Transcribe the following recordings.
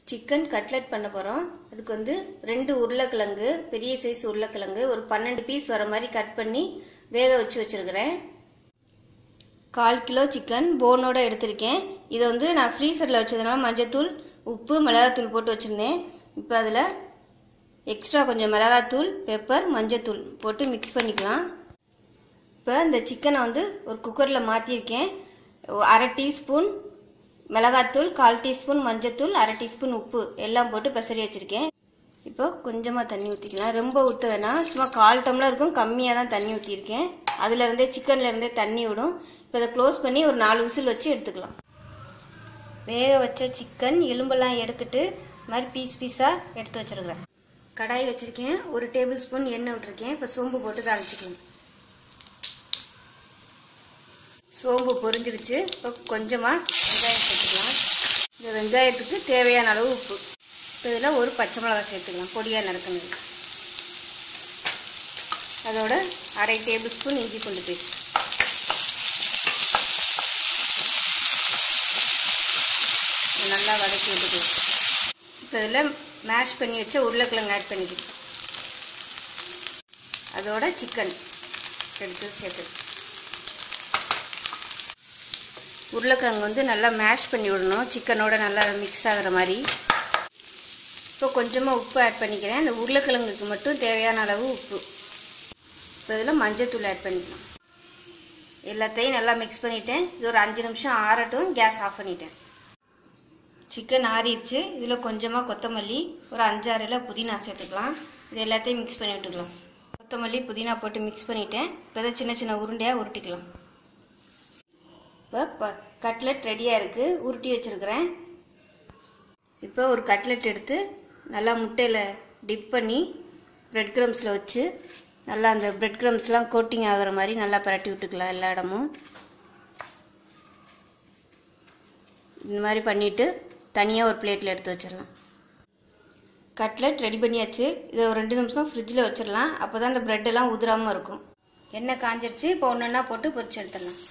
chicken cutlet பண்ண போகிறோம் அதுக்கு வந்து ரெண்டு உருளைக்கிழங்கு பெரிய சைஸ் உருளைக்கிழங்கு ஒரு பன்னெண்டு பீஸ் வர மாதிரி கட் பண்ணி வேக வச்சு வச்சுருக்கிறேன் கால் கிலோ சிக்கன் போனோட எடுத்திருக்கேன் இதை வந்து நான் ஃப்ரீசரில் வச்சதுனால மஞ்சத்தூள் உப்பு மிளகாத்தூள் போட்டு வச்சுருந்தேன் இப்போ அதில் எக்ஸ்ட்ரா கொஞ்சம் மிளகாத்தூள் பெப்பர் மஞ்சத்தூள் போட்டு மிக்ஸ் பண்ணிக்கலாம் இப்போ இந்த சிக்கனை வந்து ஒரு குக்கரில் மாற்றிருக்கேன் அரை டீஸ்பூன் மிளகாத்தூள் கால் டீஸ்பூன் மஞ்சத்தூள் அரை டீஸ்பூன் உப்பு எல்லாம் போட்டு பெசரி வச்சுருக்கேன் இப்போ கொஞ்சமாக தண்ணி ஊற்றிக்கலாம் ரொம்ப ஊற்ற வேணாம் சும்மா கால் டம்ளர் இருக்கும் கம்மியாக தான் தண்ணி ஊற்றிருக்கேன் அதுலேருந்தே சிக்கன்லேருந்தே தண்ணி விடும் இப்போ இதை க்ளோஸ் பண்ணி ஒரு நாலு விசில் வச்சு எடுத்துக்கலாம் வேக வச்ச சிக்கன் எலும்பெல்லாம் எடுத்துட்டு இது மாதிரி பீஸ் பீஸாக எடுத்து வச்சுருக்கிறேன் கடாய் வச்சுருக்கேன் ஒரு டேபிள் ஸ்பூன் எண்ணெய் விட்டுருக்கேன் இப்போ சோம்பு போட்டு தாளிச்சிக்கலாம் சோம்பு பொரிஞ்சிருச்சு இப்போ கொஞ்சமாக வெங்காயம் சேர்த்துக்கலாம் இந்த வெங்காயத்துக்கு தேவையான அளவு உப்பு இப்போ இதில் ஒரு பச்சை மிளகாய் சேர்த்துக்கலாம் பொடியாக நறுக்கணும் அதோட அரை டேபிள் ஸ்பூன் இஞ்சி பூண்டு பேஸ்ட் நல்லா வதக்கி விட்டுக்கலாம் இப்போ இதில் மேஷ் பண்ணி வச்ச உருளைக்கிழங்கு ஆட் பண்ணிக்கலாம் அதோட சிக்கன் எடுத்து சேர்த்து உருளைக்கிழங்கு வந்து நல்லா மேஷ் பண்ணி விடணும் சிக்கனோட நல்லா மிக்ஸ் ஆகிற மாதிரி இப்போ கொஞ்சமாக உப்பு ஆட் பண்ணிக்கிறேன் அந்த உருளைக்கிழங்குக்கு மட்டும் தேவையான அளவு உப்பு இப்போ இதில் மஞ்சத்தூள் ஆட் பண்ணிக்கலாம் எல்லாத்தையும் நல்லா மிக்ஸ் பண்ணிட்டேன் இது ஒரு அஞ்சு நிமிஷம் ஆறட்டும் கேஸ் ஆஃப் பண்ணிட்டேன் சிக்கன் ஆறிடுச்சு இதில் கொஞ்சமாக கொத்தமல்லி ஒரு அஞ்சாறில் புதினா சேர்த்துக்கலாம் இது எல்லாத்தையும் மிக்ஸ் பண்ணி விட்டுக்கலாம் கொத்தமல்லி புதினா போட்டு மிக்ஸ் பண்ணிட்டேன் இப்போ இதை சின்ன சின்ன உருண்டையாக உருட்டிக்கலாம் இப்போ கட்லெட் ரெடியாக இருக்குது உருட்டி வச்சுருக்கிறேன் இப்போ ஒரு கட்லெட் எடுத்து நல்லா முட்டையில் டிப் பண்ணி ப்ரெட் க்ரம்ஸில் வச்சு நல்லா அந்த ப்ரெட் க்ரம்ஸ்லாம் கோட்டிங் ஆகிற மாதிரி நல்லா பரட்டி விட்டுக்கலாம் எல்லா இடமும் இந்த மாதிரி பண்ணிவிட்டு தனியாக ஒரு பிளேட்டில் எடுத்து வச்சிடலாம் கட்லெட் ரெடி பண்ணியாச்சு இதை ஒரு ரெண்டு நிமிஷம் ஃப்ரிட்ஜில் வச்சிடலாம் அப்போ தான் இந்த ப்ரெட்டெல்லாம் உதிராமல் இருக்கும் எண்ணெய் காஞ்சிருச்சு இப்போ ஒன்று ஒன்றா போட்டு பொரிச்சு எடுத்துடலாம்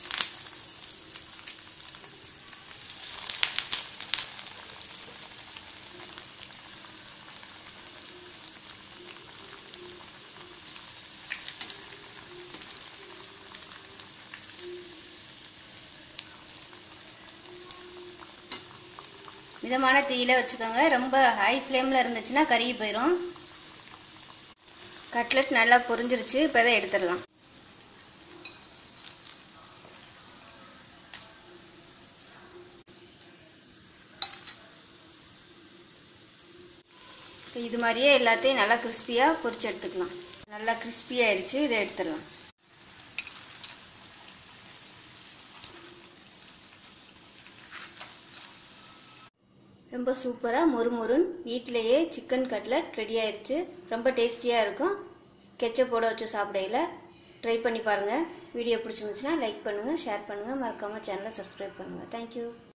மிதமான தீயில வச்சுக்கோங்க ரொம்ப ஹை ஃப்ளேமில் இருந்துச்சுன்னா கருகி போயிடும் கட்லெட் நல்லா பொரிஞ்சிருச்சு இப்போ இதை எடுத்துடலாம் இப்போ இது மாதிரியே எல்லாத்தையும் நல்லா கிறிஸ்பியாக பொரிச்சு எடுத்துக்கலாம் நல்லா கிறிஸ்பியாயிருச்சு இதை எடுத்துடலாம் ரொம்ப சூப்பராக மொறுமொறுன்னு வீட்டிலையே சிக்கன் கட்லட் ரெடி ஆயிடுச்சு ரொம்ப டேஸ்டியாக இருக்கும் கெச்சப்போட வச்சு சாப்பிடையில ட்ரை பண்ணி பாருங்கள் வீடியோ பிடிச்சிருந்துச்சுன்னா லைக் பண்ணுங்கள் ஷேர் பண்ணுங்கள் மறக்காமல் சேனலை சப்ஸ்கிரைப் பண்ணுங்கள் தேங்க்யூ